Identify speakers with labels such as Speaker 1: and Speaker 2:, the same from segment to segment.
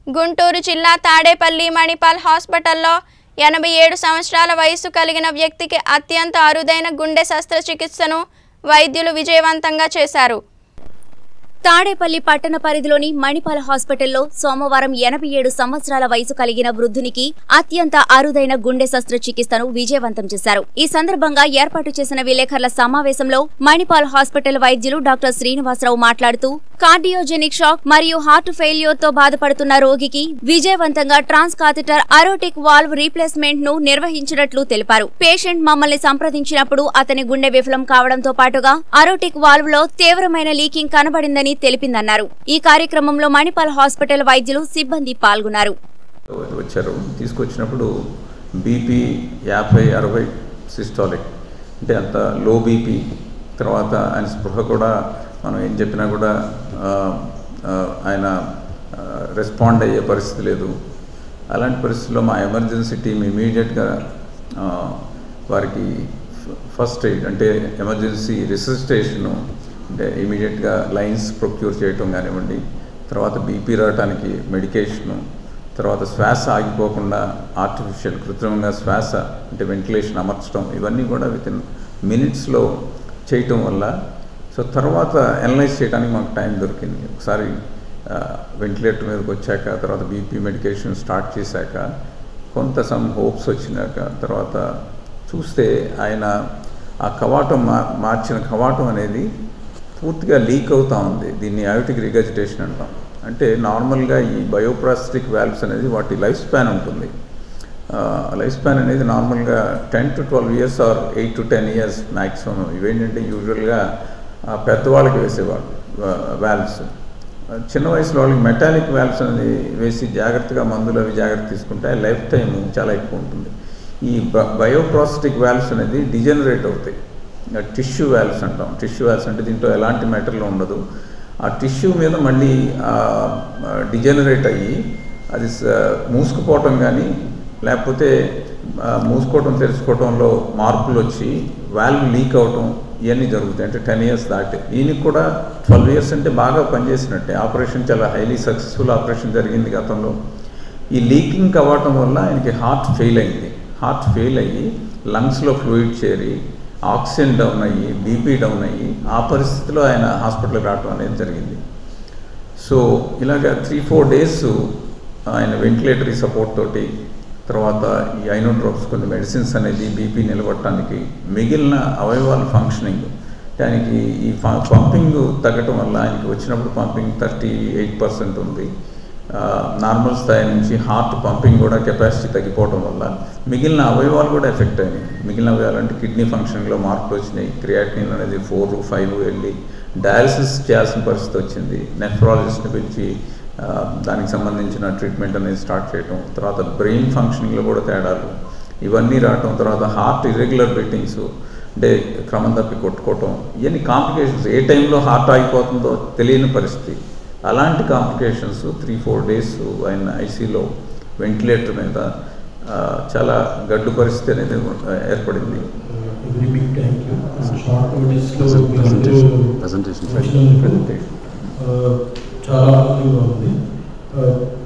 Speaker 1: గుంటూరు జిల్లా తాడేపల్లి మణిపాల్ హాస్పిటల్లో ఎనభై ఏడు సంవత్సరాల వయసు కలిగిన వ్యక్తికి అత్యంత అరుదైన గుండె శస్త్రచికిత్సను వైద్యులు విజయవంతంగా చేశారు
Speaker 2: తాడేపల్లి పట్టణ పరిధిలోని మణిపాల హాస్పిటల్లో సోమవారం ఎనభై ఏడు సంవత్సరాల వయసు కలిగిన వృద్ధునికి అత్యంత అరుదైన గుండె శస్త్రచికిత్సను విజయవంతం చేశారు ఈ సందర్భంగా ఏర్పాటు చేసిన విలేకరుల సమావేశంలో మణిపాల్ హాస్పిటల్ వైద్యులు డాక్టర్ శ్రీనివాసరావు మాట్లాడుతూ కార్డియోజెనిక్ షాక్ మరియు హార్ట్ ఫెయిల్యూర్ తో బాధపడుతున్న రోగికి విజయవంతంగా transcatheter aortic valve replacement ను నిర్వహించినట్లు తెలిపారు పేషెంట్ మమ్మల్ని సంప్రదించినప్పుడు అతని గుండె విఫలం కావడంతో పాటుగా అరోటిక్ వాల్వ్ లో తీవ్రమైన లీకింగ్ కనబడిందని తెలిపిందన్నారు ఈ కార్యక్రమంలో మణిపాల్ హాస్పిటల్ వైద్యులు సిబ్బంది పాల్గొన్నారు
Speaker 3: వచ్చారు తీసుకొచ్చినప్పుడు బీపీ యాభై అరవై సిస్టాలిక్ అంటే అంత లో బీపీ తర్వాత ఆయన స్పృహ కూడా మనం ఏం చెప్పినా కూడా ఆ, ఆ, ఆయన రెస్పాండ్ అయ్యే పరిస్థితి లేదు అలాంటి పరిస్థితుల్లో మా ఎమర్జెన్సీ టీం ఇమీడియట్గా వారికి ఫస్ట్ ఎయిడ్ అంటే ఎమర్జెన్సీ రిసిస్టేషను అంటే ఇమీడియట్గా లైన్స్ ప్రొక్యూర్ చేయటం కానివ్వండి తర్వాత బీపీ రావడానికి మెడికేషను తర్వాత శ్వాస ఆగిపోకుండా ఆర్టిఫిషియల్ కృత్రిమంగా శ్వాస అంటే వెంటిలేషన్ అమర్చడం ఇవన్నీ కూడా విత్ ఇన్ మినిట్స్లో చేయటం వల్ల సో తర్వాత అనలైజ్ చేయడానికి మాకు టైం దొరికింది ఒకసారి వెంటిలేటర్ మీదకి వచ్చాక తర్వాత బీపీ మెడికేషన్ స్టార్ట్ చేశాక కొంత సమ్ హోప్స్ వచ్చినాక తర్వాత చూస్తే ఆయన ఆ కవాటం మా మార్చిన కవాటం అనేది పూర్తిగా లీక్ అవుతూ ఉంది దీన్ని అయోటిక్ రిగజిటేషన్ అంటాం అంటే నార్మల్గా ఈ బయోప్రాస్టిక్ వాల్వ్స్ అనేది వాటి లైఫ్ స్పాన్ ఉంటుంది లైఫ్ స్పాన్ అనేది నార్మల్గా ten to twelve years or eight to ten years maximum ఇవేంటంటే యూజువల్గా పెద్దవాళ్ళకి వేసేవాళ్ళు వాల్వ్స్ చిన్న వయసులో వాళ్ళకి మెటాలిక్ వాల్వ్స్ అనేది వేసి జాగ్రత్తగా మందులు అవి జాగ్రత్త తీసుకుంటే లైఫ్ టైం చాలా ఎక్కువ ఉంటుంది ఈ బయోప్రాస్టిక్ వాల్వ్స్ అనేది డిజనరేట్ అవుతాయి టిష్యూ వాల్వ్స్ అంటాం టిష్యూ వాల్వ్స్ అంటే దీంట్లో ఎలాంటి మెటీరియల్ ఉండదు ఆ టిష్యూ మీద మళ్ళీ డిజనరేట్ అయ్యి అది స- మూసుకుపోవటం కానీ లేకపోతే ఆ, మూసుకోవటం తెరుచుకోవటంలో మార్పులు వచ్చి వాల్వ్ లీక్ అవటం ఇవన్నీ జరుగుతాయి అంటే టెన్ ఇయర్స్ దాటి ఈయనకి కూడా ట్వెల్వ్ ఇయర్స్ అంటే బాగా పనిచేసినట్టే ఆపరేషన్ చాలా హైలీ సక్సెస్ఫుల్ ఆపరేషన్ జరిగింది గతంలో ఈ లీకింగ్ అవ్వటం వల్ల ఆయనకి హార్ట్ ఫెయిల్ అయింది హార్ట్ ఫెయిల్ అయ్యి లంగ్స్లో ఫ్లూయిడ్ చేరి ఆక్సిజన్ డౌన్ అయ్యి బీపీ డౌన్ అయ్యి ఆ పరిస్థితిలో ఆయన హాస్పిటల్కి రావడం అనేది జరిగింది సో ఇలాగ త్రీ ఫోర్ డేస్ ఆయన వెంటిలేటరీ సపోర్ట్ తోటి తర్వాత ఈ ఐనోడ్రాప్స్ కొన్ని మెడిసిన్స్ అనేది బీపీ నిలబడటానికి మిగిలిన అవయవాల ఫంక్షనింగ్ దానికి ఈ పంపింగ్ తగ్గటం వల్ల ఆయనకి వచ్చినప్పుడు పంపింగ్ థర్టీ ఎయిట్ పర్సెంట్ ఉంది నార్మల్ స్థాయి నుంచి హార్ట్ పంపింగ్ కూడా కెపాసిటీ తగ్గిపోవడం వల్ల మిగిలిన అవయవాలు కూడా ఎఫెక్ట్ అయినాయి మిగిలిన అవయవాలు అంటే కిడ్నీ ఫంక్షన్లో మార్పులు వచ్చినాయి క్రియాటినిన్ అనేది ఫోర్ ఫైవ్ వెళ్ళి డయాలసిస్ చేయాల్సిన పరిస్థితి వచ్చింది నెఫ్రాలజిస్ట్ని పిలిచి ఆ, దానికి సంబంధించిన ట్రీట్మెంట్ అనేది స్టార్ట్ చేయటం తర్వాత బ్రెయిన్ ఫంక్షనింగ్లో కూడా తేడాలు ఇవన్నీ రావటం తర్వాత హార్ట్ ఇర్రెగ్యులర్ బీటింగ్స్ అంటే క్రమం తప్పి కొట్టుకోవటం ఇవన్నీ కాంప్లికేషన్స్ ఏ టైంలో హార్ట్ ఆగిపోతుందో తెలియని పరిస్థితి అలాంటి కాంప్లికేషన్స్ త్రీ ఫోర్ డేస్ ఆయన ఐసీలో వెంటిలేటర్ మీద ఆ, చాలా గడ్డు పరిస్థితి అనేది ఏర్పడింది
Speaker 4: every big thank you short నోటీస్లో
Speaker 5: Presentation.
Speaker 4: మీరందరూ
Speaker 5: Presentation.
Speaker 4: వచ్చినందుకు ఆ, చాలా ఆనందంగా ఉంది ఆ,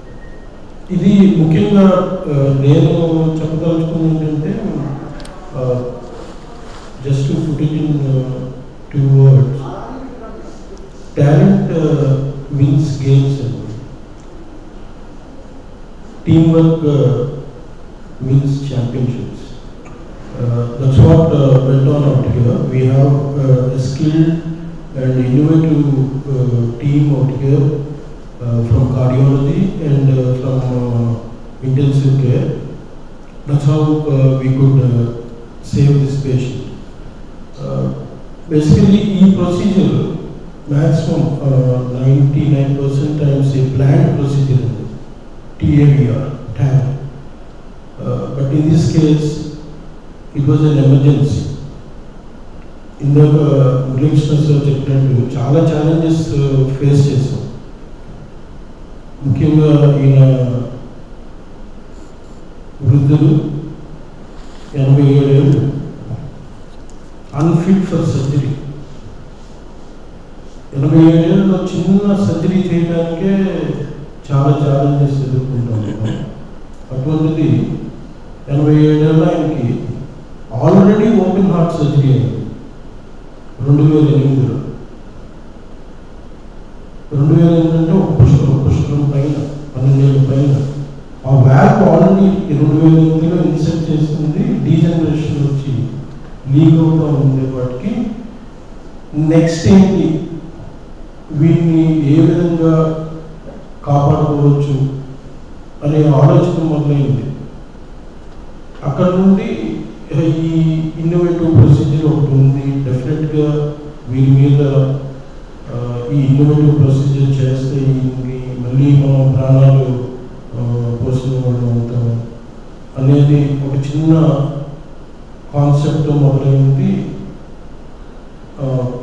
Speaker 4: ఇది ముఖ్యంగా ఆ, నేను చెప్పదలుచుకుంది ఏంటంటే just put it in two words talent wins games అండి team work wins championships Uh, that's what uh, went on out here. We have uh, a skilled and innovative uh, team out here uh, from cardiology and uh, from uh, intensive care. That's how uh, we could uh, save this patient. Uh, basically, e procedure maximum uh, 99% times a planned procedure, TAVR, TAV. Uh, but in this case, it was an emergency. ఇందాక Muralikrishna sir చెప్పినట్టు చాలా challenges face చేసాం ముఖ్యంగా ఈయన వృద్ధులు ఎనభై ఏడేళ్ళు unfit for surgery ఎనభై ఏడేళ్ళలో చిన్న సర్జరీ చేయడానికే చాలా ఛాలెంజెస్ ఎదుర్కొంటాం మనం. అటువంటిది ఎనభై ఏడేళ్ళ ఆయనకి ఆల్రెడీ ఓపెన్ హార్ట్ సర్జరీ అయింది రెండు వేల ఎనిమిదిలో రెండు వేల ఎనిమిది అంటే ఒక పుష్కరం ఒక పుష్కరం పైన పన్నెండేళ్ళ పైన ఆ వ్యాప్ ఆల్రెడీ రెండు వేల ఎనిమిదిలో ఇన్సెప్ట్ చేసింది డీజనరేషన్ వచ్చి లీక్ అవుతూ ఉండే వాటికి నెక్స్ట్ ఏంటి వీటిని ఏ విధంగా కాపాడుకోవచ్చు అనే ఆలోచన మొదలైంది అక్కడ నుండి ఈ ఇన్నోవేటివ్ ప్రొసీజర్ ఒకటి ఉంది డెఫినెట్గా వీరి మీద ఆ, ఈ ఇన్నోవేటివ్ ప్రొసీజర్ చేస్తే ఈ మళ్ళీ మనం ప్రాణాలు ఆ, పోసిన వాళ్ళు అవుతాము అనేది ఒక చిన్న కాన్సెప్ట్ మొదలైంది ఆ,